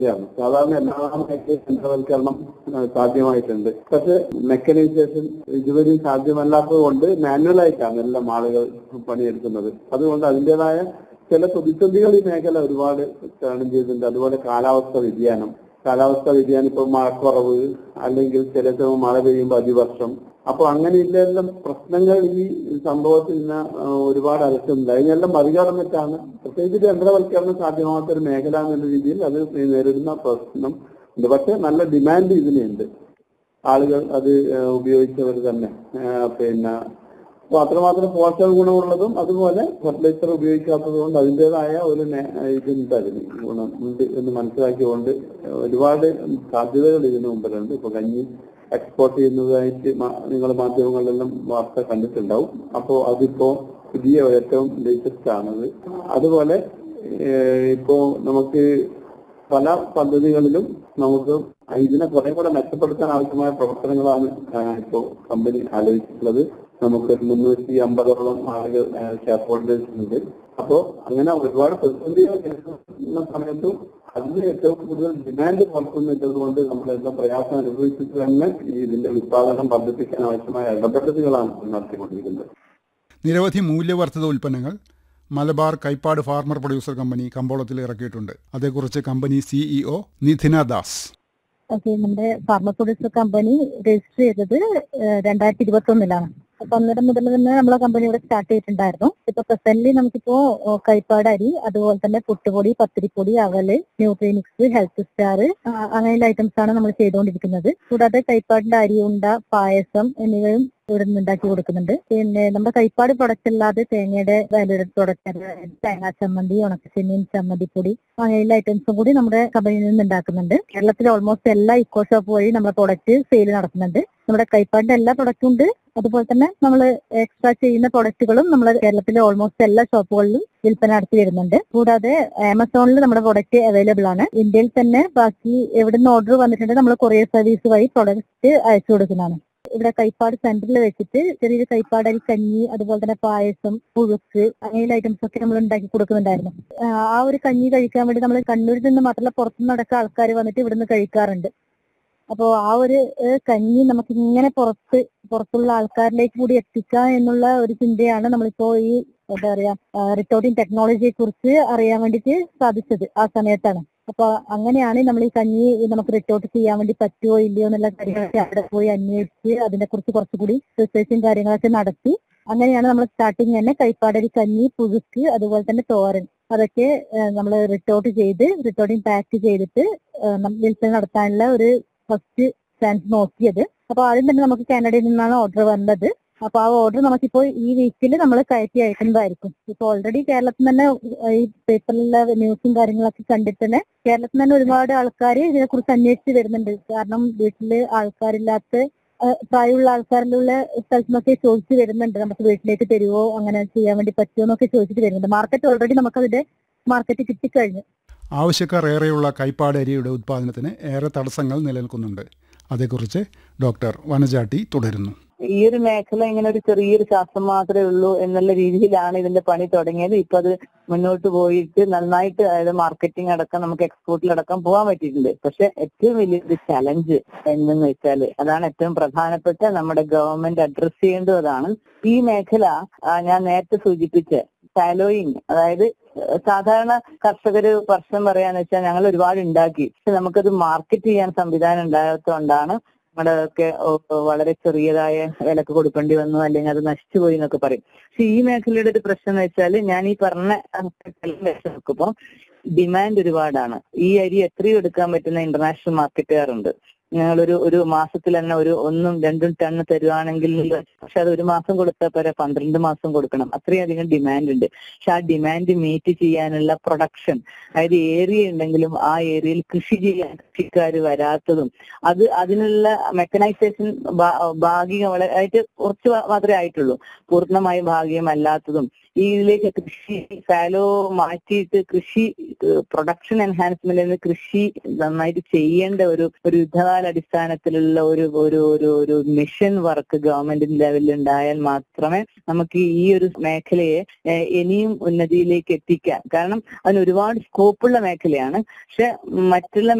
ാണ് സാധാരണ എല്ലാ മേഖലയിലും യന്ത്രവൽക്കരണം ആ, സാധ്യമായിട്ടുണ്ട് പക്ഷെ മെക്കനൈസേഷൻ ഇതുവരെയും സാധ്യമല്ലാത്തത് കൊണ്ട് മാനുവലായിട്ടാണ് എല്ലാം ആളുകൾ പണിയെടുക്കുന്നത് അതുകൊണ്ട് അതിൻ്റെതായ ചില പ്രതിസന്ധികൾ ഈ മേഖല ഒരുപാട് തരണം ചെയ്തിട്ടുണ്ട് അതുപോലെ കാലാവസ്ഥ വ്യതിയാനം കാലാവസ്ഥ വ്യതിയാനം ഇപ്പൊ മഴക്കുറവ് അല്ലെങ്കിൽ ചില സമയം മഴ പെയ്യുമ്പോൾ അതിവർഷം അപ്പൊ അങ്ങനെ ഇല്ലെല്ലാം പ്രശ്നങ്ങൾ ഈ സംഭവത്തിൽ നിന്ന് ആ, ഒരുപാട് അലട്ടുന്നുണ്ട് അതിനെല്ലാം മറികടന്നിട്ടാണ് പ്രത്യേകിച്ച് യന്ത്രവൽക്കരണം സാധ്യമാകാത്ത ഒരു മേഖല എന്നുള്ള രീതിയിൽ അത് നേരിടുന്ന പ്രശ്നം ഉണ്ട് പക്ഷെ നല്ല ഡിമാൻഡ് ഇതിനുണ്ട് ആളുകൾ അത് ആ, ഉപയോഗിച്ചവർ തന്നെ ആ, പിന്നെ അപ്പൊ അത്രമാത്രം പോഷക ഗുണമുള്ളതും അതുപോലെ ഫെർട്ടിലൈസർ ഉപയോഗിക്കാത്തത് കൊണ്ട് അതിൻ്റെതായ ഒരു നേ- ഇതുണ്ട് അതിന് ഗുണം ഉണ്ട് എന്ന് മനസ്സിലാക്കിക്കൊണ്ട് ഒരുപാട് സാധ്യതകൾ ഇതിനു മുമ്പിലുണ്ട് ഇപ്പൊ കഞ്ഞി എക്സ്പോർട്ട് ചെയ്യുന്നതായിട്ട് നിങ്ങൾ മാധ്യമങ്ങളിലെല്ലാം വാർത്ത കണ്ടിട്ടുണ്ടാവും അപ്പോൾ അതിപ്പോ പുതിയ ഏറ്റവും ലേറ്റസ്റ്റ് ആണത് അതുപോലെ ഏഹ് ഇപ്പോ നമുക്ക് പല പദ്ധതികളിലും നമുക്ക് ഇതിനെ കുറെ കൂടെ മെച്ചപ്പെടുത്താൻ ആവശ്യമായ പ്രവർത്തനങ്ങളാണ് ഇപ്പോൾ കമ്പനി ആലോചിച്ചിട്ടുള്ളത് നമുക്ക് മുന്നൂറ്റി അമ്പതോളം ആളുകൾ ഷെയർ ഹോൾഡേഴ്സ് ഉണ്ട് അപ്പോ അങ്ങനെ ഒരുപാട് പ്രതിസന്ധികൾ നേരിടുന്ന സമയത്തും അതിന് ഏറ്റവും കൂടുതൽ ഡിമാൻഡ് പുറത്തുനിന്നത് കൊണ്ട് നമ്മളെല്ലാം പ്രയാസം അനുഭവിച്ചിട്ട് തന്നെ ഈ ഇതിന്റെ ഉത്പാദനം വർദ്ധിപ്പിക്കാൻ ആവശ്യമായ ഇടപെടലുകളാണ് നടത്തിക്കൊണ്ടിരിക്കുന്നത് നിരവധി മൂല്യവർദ്ധിത ഉൽപ്പന്നങ്ങൾ Malabar Kaipad farmer producer company കമ്പോളത്തിൽ ഇറക്കിയിട്ടുണ്ട് അതേക്കുറിച്ച് company CEO Nidhina Das okay നമ്മുടെ ഫാർമ പ്രൊഡ്യൂസർ കമ്പനി രജിസ്റ്റർ ചെയ്തത് രണ്ടായിരത്തി ഇരുപത്തി ഒന്നിലാണ് അപ്പൊ അന്നേരം മുതൽ തന്നെ നമ്മളെ കമ്പനി ഇവിടെ സ്റ്റാർട്ട് ചെയ്തിട്ടുണ്ടായിരുന്നു ഇപ്പൊ പ്രസന്റ്ലി നമുക്കിപ്പോ ഓ, കൈപ്പാട് അരി അതുപോലെ തന്നെ പുട്ടുപൊടി പത്തിരിപ്പൊടി അവല് ന്യൂട്രീമിക്സ് ഹെൽത്ത് സ്റ്റാർ അങ്ങനെയുള്ള ഐറ്റംസ് ആണ് നമ്മൾ ചെയ്തുകൊണ്ടിരിക്കുന്നത് കൂടാതെ കൈപ്പാടിന്റെ അരി ഉണ്ട പായസം എന്നിവയും ഇവിടെ നിന്ന് ഉണ്ടാക്കി കൊടുക്കുന്നുണ്ട് പിന്നെ നമ്മുടെ കൈപ്പാട് പ്രൊഡക്റ്റ് അല്ലാതെ തേങ്ങയുടെ വാല്യൂഡ് പ്രൊഡക്റ്റ് തേങ്ങാ ചമ്മന്തി ഉണക്കച്ചെമ്മീൻ ചമ്മന്തിപ്പൊടി അങ്ങനെയുള്ള ഐറ്റംസും കൂടി നമ്മുടെ കമ്പനിയിൽ നിന്ന് ഉണ്ടാക്കുന്നുണ്ട് കേരളത്തിലെ ഓൾമോസ്റ്റ് എല്ലാ ഇക്കോ ഷോപ്പ് വഴി നമ്മുടെ പ്രൊഡക്റ്റ് സെയിൽ നടക്കുന്നുണ്ട് നമ്മുടെ കൈപ്പാടിന്റെ എല്ലാ പ്രൊഡക്റ്റും ഉണ്ട് അതുപോലെ തന്നെ നമ്മൾ എക്സ്ട്രാ ചെയ്യുന്ന പ്രൊഡക്റ്റുകളും നമ്മൾ കേരളത്തിലെ ഓൾമോസ്റ്റ് എല്ലാ ഷോപ്പുകളിലും വിൽപ്പന നടത്തി വരുന്നുണ്ട് കൂടാതെ ആമസോണിൽ നമ്മുടെ പ്രൊഡക്റ്റ് അവൈലബിൾ ആണ് ഇന്ത്യയിൽ തന്നെ ബാക്കി എവിടുന്ന് ഓർഡർ വന്നിട്ടുണ്ട് നമ്മൾ കൊറിയർ സർവീസ് വഴി പ്രൊഡക്റ്റ് അയച്ചു കൊടുക്കുന്നതാണ് ഇവിടെ കൈപ്പാട് സെന്ററിൽ വെച്ചിട്ട് ചെറിയൊരു കൈപ്പാട് അരി കഞ്ഞി അതുപോലെ തന്നെ പായസം പുഴുക്ക് അങ്ങനെയുള്ള ഐറ്റംസ് ഒക്കെ നമ്മൾ ഉണ്ടാക്കി കൊടുക്കുന്നുണ്ടായിരുന്നു ആ, ആ ഒരു കഞ്ഞി കഴിക്കാൻ വേണ്ടി നമ്മൾ കണ്ണൂരിൽ നിന്ന് മാത്രമല്ല പുറത്തുനിന്ന് അടക്കം ആൾക്കാർ വന്നിട്ട് ഇവിടുന്ന് കഴിക്കാറുണ്ട് അപ്പോൾ ആ ഒരു ഏഹ്, കഞ്ഞി നമുക്ക് ഇങ്ങനെ പുറത്ത് പുറത്തുള്ള ആൾക്കാരിലേക്ക് കൂടി എത്തിക്കുക എന്നുള്ള ഒരു ചിന്തയാണ് നമ്മളിപ്പോ ഈ എന്താ പറയാ റിട്ടോർട്ടിംഗ് ടെക്നോളജിയെ കുറിച്ച് അറിയാൻ വേണ്ടിയിട്ട് സാധിച്ചത് ആ സമയത്താണ് അപ്പൊ അങ്ങനെയാണ് നമ്മൾ ഈ കഞ്ഞി നമുക്ക് റിട്ടോർട്ട് ചെയ്യാൻ വേണ്ടി പറ്റുമോ ഇല്ലയോ എന്നുള്ള കാര്യങ്ങളൊക്കെ അവിടെ പോയി അന്വേഷിച്ച് അതിനെ കുറിച്ച് കുറച്ചുകൂടി റിസർച്ചും കാര്യങ്ങളൊക്കെ നടത്തി അങ്ങനെയാണ് നമ്മൾ സ്റ്റാർട്ടിങ് തന്നെ കൈപ്പാടരി കഞ്ഞി പുഴുക്ക് അതുപോലെ തന്നെ തോരൻ അതൊക്കെ നമ്മൾ റിട്ടോർട്ട് ചെയ്ത് റിട്ടോർട്ടിങ് പാക്ക് ചെയ്തിട്ട് ഏഹ്, നം- വിൽപ്പന നടത്താനുള്ള ഒരു ഫസ്റ്റ് ചാൻസ് നോക്കിയത് അപ്പൊ ആദ്യം തന്നെ നമുക്ക് കാനഡയിൽ നിന്നാണ് ഓർഡർ വന്നത് അപ്പൊ ആ ഓർഡർ നമുക്കിപ്പോൾ ഈ വീക്കിൽ നമ്മൾ കയറ്റി അയക്കുന്നതായിരിക്കും ഇപ്പൊ ഓൾറെഡി കേരളത്തിൽ തന്നെ ഈ പേപ്പറിലെ ന്യൂസും കാര്യങ്ങളൊക്കെ കണ്ടിട്ട് തന്നെ കേരളത്തിൽ തന്നെ ഒരുപാട് ആൾക്കാർ ഇതിനെ കുറിച്ച് അന്വേഷിച്ച് വരുന്നുണ്ട് കാരണം വീട്ടില് ആൾക്കാരില്ലാത്ത ആ, പ്രായമുള്ള ആൾക്കാരിലുള്ള സ്ഥലത്തുനിന്നൊക്കെ ചോദിച്ചു വരുന്നുണ്ട് നമുക്ക് വീട്ടിലേക്ക് തരുമോ അങ്ങനെ ചെയ്യാൻ വേണ്ടി പറ്റുമോ എന്നൊക്കെ ചോദിച്ചിട്ട് വരുന്നുണ്ട് മാർക്കറ്റ് ഓൾറെഡി നമുക്കതിന്റെ മാർക്കറ്റ് കിട്ടിക്കഴിഞ്ഞു ആവശ്യക്കാർ ഏറെയുള്ള കൈപ്പാട് അരിയുടെ ഉത്പാദനത്തിന് ഏറെ തടസ്സങ്ങൾ നിലനിൽക്കുന്നുണ്ട് അതേക്കുറിച്ച് ഡോക്ടർ വനജാട്ടി തുടരുന്നു ഈ ഒരു മേഖല ഇങ്ങനെ ഒരു ചെറിയൊരു ശാസ്ത്രം മാത്രമേ ഉള്ളൂ എന്നുള്ള രീതിയിലാണ് ഇതിന്റെ പണി തുടങ്ങിയത് ഇപ്പൊ അത് മുന്നോട്ട് പോയിട്ട് നന്നായിട്ട് അതായത് മാർക്കറ്റിംഗ് അടക്കം നമുക്ക് എക്സ്പോർട്ടിലടക്കം പോകാൻ പറ്റിയിട്ടുണ്ട് പക്ഷെ ഏറ്റവും വലിയൊരു ചലഞ്ച് എന്തെന്ന് വെച്ചാൽ അതാണ് ഏറ്റവും പ്രധാനപ്പെട്ട നമ്മുടെ ഗവൺമെന്റ് അഡ്രസ് ചെയ്യേണ്ടതാണ് ഈ മേഖല ആ, ഞാൻ നേരത്തെ സൂചിപ്പിച്ച സാലോയിങ് അതായത് ഏഹ്, സാധാരണ കർഷകര് പ്രശ്നം പറയാന്ന് വെച്ചാൽ ഞങ്ങൾ ഒരുപാട് ഉണ്ടാക്കി പക്ഷെ നമുക്കത് മാർക്കറ്റ് ചെയ്യാൻ സംവിധാനം ഉണ്ടാകാത്തതുകൊണ്ടാണ് നമ്മുടെയൊക്കെ വളരെ ചെറിയതായ വിലക്ക് കൊടുക്കേണ്ടി വന്നു അല്ലെങ്കിൽ അത് നശിച്ചുപോയി എന്നൊക്കെ പറയും പക്ഷെ ഈ മേഖലയുടെ ഒരു പ്രശ്നം എന്ന് വെച്ചാൽ ഞാൻ ഈ പറഞ്ഞ നോക്കുമ്പോൾ ഡിമാൻഡ് ഒരുപാടാണ് ഈ അരി എത്രയും എടുക്കാൻ പറ്റുന്ന ഇന്റർനാഷണൽ മാർക്കറ്റുകാരുണ്ട് ഞങ്ങളൊരു ഒരു മാസത്തിൽ തന്നെ ഒരു ഒന്നും രണ്ടും ടണ്ണ് തരുവാണെങ്കിൽ പക്ഷെ അത് ഒരു മാസം കൊടുത്താൽ പോരാ പന്ത്രണ്ട് മാസം കൊടുക്കണം അത്രയധികം ഡിമാൻഡ് ഉണ്ട് പക്ഷെ ആ ഡിമാൻഡ് മീറ്റ് ചെയ്യാനുള്ള പ്രൊഡക്ഷൻ അതായത് ഏരിയ ഉണ്ടെങ്കിലും ആ ഏരിയയിൽ കൃഷി ചെയ്യാൻ കൃഷിക്കാർ വരാത്തതും അത് അതിനുള്ള മെക്കനൈസേഷൻ ഭാഗികമായിട്ട് കുറച്ച് മാത്രമേ ആയിട്ടുള്ളൂ പൂർണ്ണമായും ഭാഗികമല്ലാത്തതും ഇതിലേക്ക് കൃഷി ഫാലോ മാറ്റിയിട്ട് കൃഷി പ്രൊഡക്ഷൻ എൻഹാൻസ്മെന്റ് എന്ന് കൃഷി നന്നായിട്ട് ചെയ്യേണ്ട ഒരു ഒരു യുദ്ധകാല അടിസ്ഥാനത്തിലുള്ള ഒരു ഒരു ഒരു ഒരു മിഷൻ വർക്ക് ഗവൺമെന്റ് ലെവലിൽ ഉണ്ടായാൽ മാത്രമേ നമുക്ക് ഈ ഒരു മേഖലയെ ഏഹ്, ഇനിയും ഉന്നതിയിലേക്ക് എത്തിക്കാൻ കാരണം അതിന് ഒരുപാട് സ്കോപ്പുള്ള മേഖലയാണ് പക്ഷെ മറ്റുള്ള